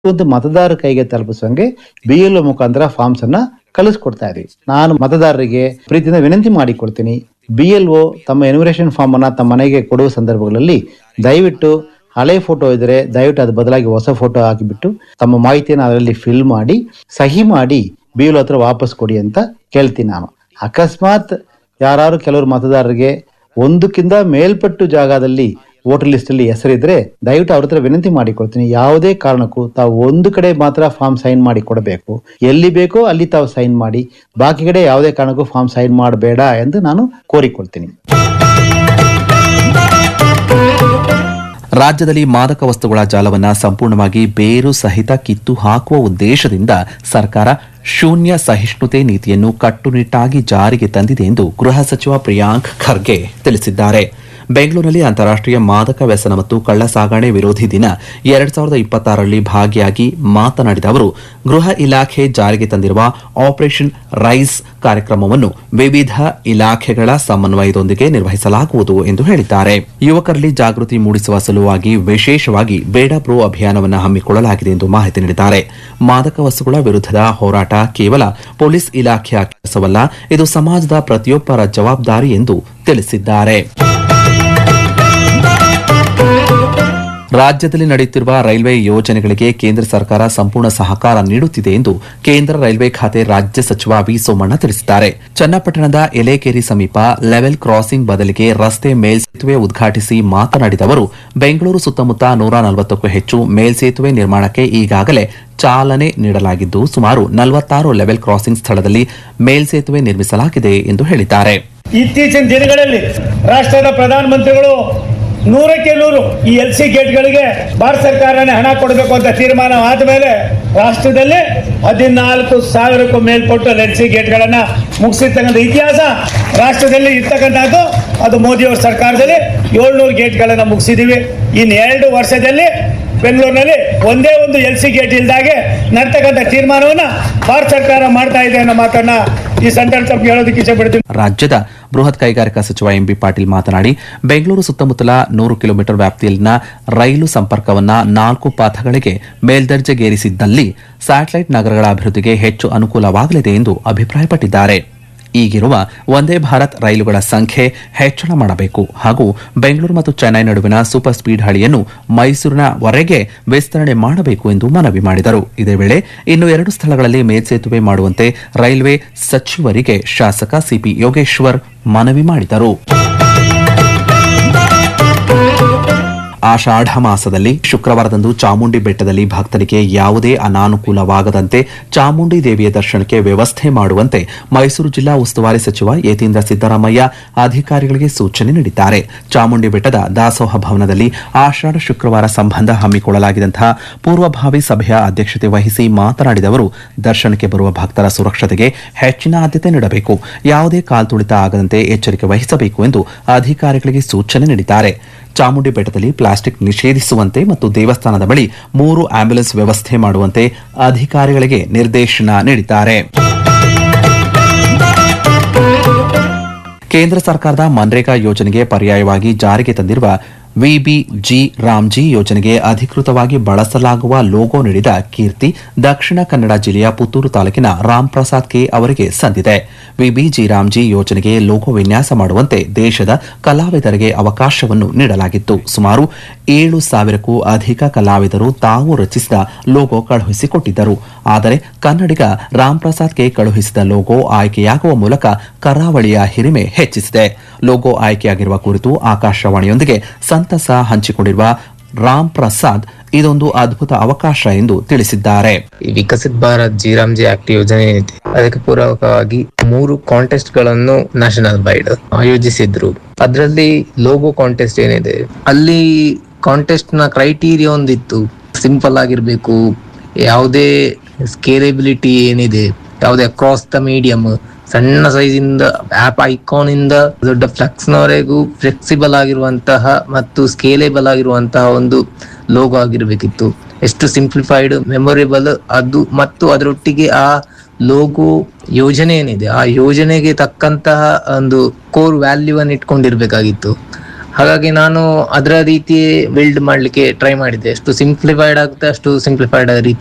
ಒಂದು ಮತದಾರ ಕೈಗೆ ತಲುಪಿಸುವಂಗೆ ಬಿ ಎಲ್ ಮುಖಾಂತರ ಫಾರ್ಮ್ಸ್ ಅನ್ನ ಕಳಿಸ್ಕೊಡ್ತಾ ಇದೀವಿ ನಾನು ಮತದಾರರಿಗೆ ಪ್ರೀತಿಯಿಂದ ವಿನಂತಿ ಮಾಡಿಕೊಡ್ತೀನಿ ಬಿ ಎಲ್ ಒ ತಮ್ಮ ಎನ್ಯುಮರೇಷನ್ ಫಾರ್ಮ್ ಅನ್ನ ತಮ್ಮ ಮನೆಗೆ ಕೊಡುವ ಸಂದರ್ಭಗಳಲ್ಲಿ ದಯವಿಟ್ಟು ಹಳೆ ಫೋಟೋ ಇದ್ರೆ ದಯವಿಟ್ಟು ಅದು ಬದಲಾಗಿ ಹೊಸ ಫೋಟೋ ಹಾಕಿಬಿಟ್ಟು ತಮ್ಮ ಮಾಹಿತಿಯನ್ನು ಅದರಲ್ಲಿ ಫಿಲ್ ಮಾಡಿ ಸಹಿ ಮಾಡಿ ಬಿ ಎಲ್ ಹತ್ರ ವಾಪಸ್ ಕೊಡಿ ಅಂತ ಕೇಳ್ತೀನಿ ನಾನು ಅಕಸ್ಮಾತ್ ಯಾರು ಕೆಲವರು ಮತದಾರರಿಗೆ ಒಂದಕ್ಕಿಂತ ಮೇಲ್ಪಟ್ಟು ಜಾಗದಲ್ಲಿ ವೋಟರ್ ಲಿಸ್ಟ್ ಅಲ್ಲಿ ಹೆಸರಿದ್ರೆ ದಯವಿಟ್ಟು ಅವ್ರ ಹತ್ರ ವಿನಂತಿ ಮಾಡಿಕೊಳ್ತೀನಿ ಯಾವುದೇ ಕಾರಣಕ್ಕೂ ತಾವು ಒಂದು ಕಡೆ ಮಾತ್ರ ಫಾರ್ಮ್ ಸೈನ್ ಮಾಡಿ ಕೊಡಬೇಕು ಎಲ್ಲಿ ಬೇಕೋ ಅಲ್ಲಿ ತಾವು ಸೈನ್ ಮಾಡಿ ಬಾಕಿ ಕಡೆ ಯಾವುದೇ ಕಾರಣಕ್ಕೂ ಫಾರ್ಮ್ ಸೈನ್ ಮಾಡಬೇಡ ಎಂದು ನಾನು ಕೋರಿಕೊಳ್ತೀನಿ ರಾಜ್ಯದಲ್ಲಿ ಮಾದಕ ವಸ್ತುಗಳ ಜಾಲವನ್ನ ಸಂಪೂರ್ಣವಾಗಿ ಬೇರು ಸಹಿತ ಕಿತ್ತು ಹಾಕುವ ಉದ್ದೇಶದಿಂದ ಸರ್ಕಾರ ಶೂನ್ಯ ಸಹಿಷ್ಣುತೆ ನೀತಿಯನ್ನು ಕಟ್ಟುನಿಟ್ಟಾಗಿ ಜಾರಿಗೆ ತಂದಿದೆ ಎಂದು ಗೃಹ ಸಚಿವ ಪ್ರಿಯಾಂಕ್ ಖರ್ಗೆ ತಿಳಿಸಿದ್ದಾರೆ ಬೆಂಗಳೂರಿನಲ್ಲಿ ಅಂತಾರಾಷ್ಟೀಯ ಮಾದಕ ವ್ಯಸನ ಮತ್ತು ಕಳ್ಳ ಸಾಗಣೆ ವಿರೋಧಿ ದಿನ ಎರಡ್ ಸಾವಿರದ ಇಪ್ಪತ್ತಾರರಲ್ಲಿ ಭಾಗಿಯಾಗಿ ಮಾತನಾಡಿದ ಅವರು ಗೃಹ ಇಲಾಖೆ ಜಾರಿಗೆ ತಂದಿರುವ ಆಪರೇಷನ್ ರೈಸ್ ಕಾರ್ಯಕ್ರಮವನ್ನು ವಿವಿಧ ಇಲಾಖೆಗಳ ಸಮನ್ವಯದೊಂದಿಗೆ ನಿರ್ವಹಿಸಲಾಗುವುದು ಎಂದು ಹೇಳಿದ್ದಾರೆ ಯುವಕರಲ್ಲಿ ಜಾಗೃತಿ ಮೂಡಿಸುವ ಸಲುವಾಗಿ ವಿಶೇಷವಾಗಿ ಬೇಡ ಬ್ರೋ ಅಭಿಯಾನವನ್ನು ಹಮ್ಮಿಕೊಳ್ಳಲಾಗಿದೆ ಎಂದು ಮಾಹಿತಿ ನೀಡಿದ್ದಾರೆ ಮಾದಕ ವಸ್ತುಗಳ ವಿರುದ್ಧದ ಹೋರಾಟ ಕೇವಲ ಪೊಲೀಸ್ ಇಲಾಖೆಯ ಕೆಲಸವಲ್ಲ ಇದು ಸಮಾಜದ ಪ್ರತಿಯೊಬ್ಬರ ಜವಾಬ್ದಾರಿ ಎಂದು ತಿಳಿಸಿದ್ದಾರೆ ರಾಜ್ಯದಲ್ಲಿ ನಡೆಯುತ್ತಿರುವ ರೈಲ್ವೆ ಯೋಜನೆಗಳಿಗೆ ಕೇಂದ್ರ ಸರ್ಕಾರ ಸಂಪೂರ್ಣ ಸಹಕಾರ ನೀಡುತ್ತಿದೆ ಎಂದು ಕೇಂದ್ರ ರೈಲ್ವೆ ಖಾತೆ ರಾಜ್ಯ ಸಚಿವ ವಿ ಸೋಮಣ್ಣ ತಿಳಿಸಿದ್ದಾರೆ ಚನ್ನಪಟ್ಟಣದ ಎಲೆಕೇರಿ ಸಮೀಪ ಲೆವೆಲ್ ಕ್ರಾಸಿಂಗ್ ಬದಲಿಗೆ ರಸ್ತೆ ಮೇಲ್ಸೇತುವೆ ಉದ್ಘಾಟಿಸಿ ಮಾತನಾಡಿದ ಅವರು ಬೆಂಗಳೂರು ಸುತ್ತಮುತ್ತ ನೂರ ನಲವತ್ತಕ್ಕೂ ಹೆಚ್ಚು ಮೇಲ್ಸೇತುವೆ ನಿರ್ಮಾಣಕ್ಕೆ ಈಗಾಗಲೇ ಚಾಲನೆ ನೀಡಲಾಗಿದ್ದು ಸುಮಾರು ನಲವತ್ತಾರು ಲೆವೆಲ್ ಕ್ರಾಸಿಂಗ್ ಸ್ಥಳದಲ್ಲಿ ಮೇಲ್ಸೇತುವೆ ನಿರ್ಮಿಸಲಾಗಿದೆ ಎಂದು ಹೇಳಿದ್ದಾರೆ ಇತ್ತೀಚಿನ ದಿನಗಳಲ್ಲಿ ರಾಷ್ಟ್ರದ ಪ್ರಧಾನಮಂತ್ರಿಗಳು ನೂರಕ್ಕೆ ನೂರು ಈ ಎಲ್ ಸಿ ಗೇಟ್ಗಳಿಗೆ ಭಾರತ ಸರ್ಕಾರನೇ ಹಣ ಕೊಡಬೇಕು ಅಂತ ತೀರ್ಮಾನ ಆದ ಮೇಲೆ ರಾಷ್ಟ್ರದಲ್ಲಿ ಹದಿನಾಲ್ಕು ಸಾವಿರಕ್ಕೂ ಮೇಲ್ಪಟ್ಟು ಎಲ್ ಸಿ ಗೇಟ್ಗಳನ್ನ ಮುಗಿಸಿರ್ತಕ್ಕಂಥ ಇತಿಹಾಸ ರಾಷ್ಟ್ರದಲ್ಲಿ ಇರ್ತಕ್ಕಂಥದ್ದು ಅದು ಮೋದಿಯವರ ಸರ್ಕಾರದಲ್ಲಿ ಏಳ್ನೂರು ಗೇಟ್ಗಳನ್ನು ಮುಗಿಸಿದ್ದೀವಿ ಇನ್ನು ಎರಡು ವರ್ಷದಲ್ಲಿ ಬೆಂಗಳೂರಿನಲ್ಲಿ ಒಂದೇ ಒಂದು ಎಲ್ ಸಿ ಗೇಟ್ ಇಲ್ದಾಗೆ ನಡ್ತಕ್ಕಂಥ ತೀರ್ಮಾನವನ್ನ ಭಾರತ ಸರ್ಕಾರ ಮಾಡ್ತಾ ಇದೆ ಅನ್ನೋ ಮಾತನ್ನ ಈ ಸಂದರ್ಭ ತಮಗೆ ಹೇಳೋದಕ್ಕೆ ಇಷ್ಟಪಡ್ತೀನಿ ರಾಜ್ಯದ ಬೃಹತ್ ಕೈಗಾರಿಕಾ ಸಚಿವ ಎಂಬಿ ಪಾಟೀಲ್ ಮಾತನಾಡಿ ಬೆಂಗಳೂರು ಸುತ್ತಮುತ್ತಲ ನೂರು ಕಿಲೋಮೀಟರ್ ವ್ಯಾಪ್ತಿಯಲ್ಲಿನ ರೈಲು ಸಂಪರ್ಕವನ್ನ ನಾಲ್ಕು ಪಥಗಳಿಗೆ ಮೇಲ್ದರ್ಜೆಗೇರಿಸಿದ್ದಲ್ಲಿ ಸ್ಯಾಟಲೈಟ್ ನಗರಗಳ ಅಭಿವೃದ್ಧಿಗೆ ಹೆಚ್ಚು ಅನುಕೂಲವಾಗಲಿದೆ ಎಂದು ಅಭಿಪ್ರಾಯಪಟ್ಟಿದ್ದಾರೆ ಈಗಿರುವ ವಂದೇ ಭಾರತ್ ರೈಲುಗಳ ಸಂಖ್ಯೆ ಹೆಚ್ಚಳ ಮಾಡಬೇಕು ಹಾಗೂ ಬೆಂಗಳೂರು ಮತ್ತು ಚೆನ್ನೈ ನಡುವಿನ ಸೂಪರ್ ಸ್ಪೀಡ್ ಹಳಿಯನ್ನು ಮೈಸೂರಿನವರೆಗೆ ವಿಸ್ತರಣೆ ಮಾಡಬೇಕು ಎಂದು ಮನವಿ ಮಾಡಿದರು ಇದೇ ವೇಳೆ ಇನ್ನು ಎರಡು ಸ್ಥಳಗಳಲ್ಲಿ ಮೇಲ್ಸೇತುವೆ ಮಾಡುವಂತೆ ರೈಲ್ವೆ ಸಚಿವರಿಗೆ ಶಾಸಕ ಸಿಪಿ ಯೋಗೇಶ್ವರ್ ಮನವಿ ಮಾಡಿದರು ಆಷಾಢ ಮಾಸದಲ್ಲಿ ಶುಕ್ರವಾರದಂದು ಚಾಮುಂಡಿ ಬೆಟ್ಟದಲ್ಲಿ ಭಕ್ತರಿಗೆ ಯಾವುದೇ ಅನಾನುಕೂಲವಾಗದಂತೆ ಚಾಮುಂಡಿ ದೇವಿಯ ದರ್ಶನಕ್ಕೆ ವ್ಯವಸ್ಥೆ ಮಾಡುವಂತೆ ಮೈಸೂರು ಜಿಲ್ಲಾ ಉಸ್ತುವಾರಿ ಸಚಿವ ಯತೀಂದ್ರ ಸಿದ್ದರಾಮಯ್ಯ ಅಧಿಕಾರಿಗಳಿಗೆ ಸೂಚನೆ ನೀಡಿದ್ದಾರೆ ಚಾಮುಂಡಿ ಬೆಟ್ಟದ ದಾಸೋಹ ಭವನದಲ್ಲಿ ಆಷಾಢ ಶುಕ್ರವಾರ ಸಂಬಂಧ ಹಮ್ಮಿಕೊಳ್ಳಲಾಗಿದ್ದಂತಹ ಪೂರ್ವಭಾವಿ ಸಭೆಯ ಅಧ್ಯಕ್ಷತೆ ವಹಿಸಿ ಮಾತನಾಡಿದ ಅವರು ದರ್ಶನಕ್ಕೆ ಬರುವ ಭಕ್ತರ ಸುರಕ್ಷತೆಗೆ ಹೆಚ್ಚಿನ ಆದ್ಯತೆ ನೀಡಬೇಕು ಯಾವುದೇ ಕಾಲ್ತುಳಿತ ಆಗದಂತೆ ಎಚ್ಚರಿಕೆ ವಹಿಸಬೇಕು ಎಂದು ಅಧಿಕಾರಿಗಳಿಗೆ ಸೂಚನೆ ನೀಡಿದ್ದಾರೆ ಚಾಮುಂಡಿ ಬೆಟ್ಟದಲ್ಲಿ ಪ್ಲಾಸ್ಟಿಕ್ ನಿಷೇಧಿಸುವಂತೆ ಮತ್ತು ದೇವಸ್ಥಾನದ ಬಳಿ ಮೂರು ಆಂಬ್ಯುಲೆನ್ಸ್ ವ್ಯವಸ್ಥೆ ಮಾಡುವಂತೆ ಅಧಿಕಾರಿಗಳಿಗೆ ನಿರ್ದೇಶನ ನೀಡಿದ್ದಾರೆ ಕೇಂದ್ರ ಸರ್ಕಾರದ ಮನ್ರೇಗಾ ಯೋಜನೆಗೆ ಪರ್ಯಾಯವಾಗಿ ಜಾರಿಗೆ ತಂದಿರುವ ವಿಬಿಜಿ ರಾಮ್ಜಿ ಯೋಜನೆಗೆ ಅಧಿಕೃತವಾಗಿ ಬಳಸಲಾಗುವ ಲೋಗೋ ನೀಡಿದ ಕೀರ್ತಿ ದಕ್ಷಿಣ ಕನ್ನಡ ಜಿಲ್ಲೆಯ ಪುತ್ತೂರು ತಾಲೂಕಿನ ರಾಮ್ ಪ್ರಸಾದ್ ಕೆ ಅವರಿಗೆ ಸಂದಿದೆ ವಿಬಿಜಿ ರಾಮ್ಜಿ ಯೋಜನೆಗೆ ಲೋಗೋ ವಿನ್ಯಾಸ ಮಾಡುವಂತೆ ದೇಶದ ಕಲಾವಿದರಿಗೆ ಅವಕಾಶವನ್ನು ನೀಡಲಾಗಿತ್ತು ಸುಮಾರು ಏಳು ಸಾವಿರಕ್ಕೂ ಅಧಿಕ ಕಲಾವಿದರು ತಾವು ರಚಿಸಿದ ಲೋಗೋ ಕಳುಹಿಸಿಕೊಟ್ಟಿದ್ದರು ಆದರೆ ಕನ್ನಡಿಗ ರಾಮ್ ಪ್ರಸಾದ್ ಕೆ ಕಳುಹಿಸಿದ ಲೋಗೋ ಆಯ್ಕೆಯಾಗುವ ಮೂಲಕ ಕರಾವಳಿಯ ಹಿರಿಮೆ ಹೆಚ್ಚಿಸಿದೆ ಲೋಗೋ ಆಯ್ಕೆಯಾಗಿರುವ ಕುರಿತು ಆಕಾಶವಾಣಿಯೊಂದಿಗೆ ಸಂತಸ ಹಂಚಿಕೊಂಡಿರುವ ರಾಮ್ ಪ್ರಸಾದ್ ಇದೊಂದು ಅದ್ಭುತ ಅವಕಾಶ ಎಂದು ತಿಳಿಸಿದ್ದಾರೆ ಈ ವಿಕಸಿತ್ ಭಾರತ್ ಜಿರಾಮ್ಜಿ ಆಕ್ಟ್ ಯೋಜನೆ ಏನಿದೆ ಅದಕ್ಕೆ ಪೂರಕವಾಗಿ ಮೂರು ಕಾಂಟೆಸ್ಟ್ ಗಳನ್ನು ನ್ಯಾಷನಲ್ ವೈಡ್ ಆಯೋಜಿಸಿದ್ರು ಅದರಲ್ಲಿ ಲೋಗೋ ಕಾಂಟೆಸ್ಟ್ ಏನಿದೆ ಅಲ್ಲಿ ಕಾಂಟೆಸ್ಟ್ ನ ಕ್ರೈಟೀರಿಯಾ ಒಂದಿತ್ತು ಸಿಂಪಲ್ ಆಗಿರ್ಬೇಕು ಯಾವುದೇ ಸ್ಕೇಲೆಬಿಲಿಟಿ ಏನಿದೆ ಯಾವುದೇ ಅಕ್ರಾಸ್ ದ ಮೀಡಿಯಂ ಸಣ್ಣ ಸೈಜ್ ಇಂದ ಆಪ್ ಐಕಾನ್ ಇಂದ ದೊಡ್ಡ ಫ್ಲೆಕ್ಸ್ ನವರೆಗೂ ಫ್ಲೆಕ್ಸಿಬಲ್ ಆಗಿರುವಂತಹ ಮತ್ತು ಸ್ಕೇಲೇಬಲ್ ಆಗಿರುವಂತಹ ಒಂದು ಲೋಗೋ ಆಗಿರ್ಬೇಕಿತ್ತು ಎಷ್ಟು ಸಿಂಪ್ಲಿಫೈಡ್ ಮೆಮೊರೇಬಲ್ ಅದು ಮತ್ತು ಅದರೊಟ್ಟಿಗೆ ಆ ಲೋಗೋ ಯೋಜನೆ ಏನಿದೆ ಆ ಯೋಜನೆಗೆ ತಕ್ಕಂತಹ ಒಂದು ಕೋರ್ ವ್ಯಾಲ್ಯೂ ಅನ್ನು ಇಟ್ಕೊಂಡಿರ್ಬೇಕಾಗಿತ್ತು ಹಾಗಾಗಿ ನಾನು ಅದರ ರೀತಿ ಬಿಲ್ಡ್ ಮಾಡ್ಲಿಕ್ಕೆ ಟ್ರೈ ಮಾಡಿದ್ದೆ ಎಷ್ಟು ಸಿಂಪ್ಲಿಫೈಡ್ ಆಗುತ್ತೆ ಅಷ್ಟು ಸಿಂಪ್ಲಿಫೈಡ್ ರೀತಿ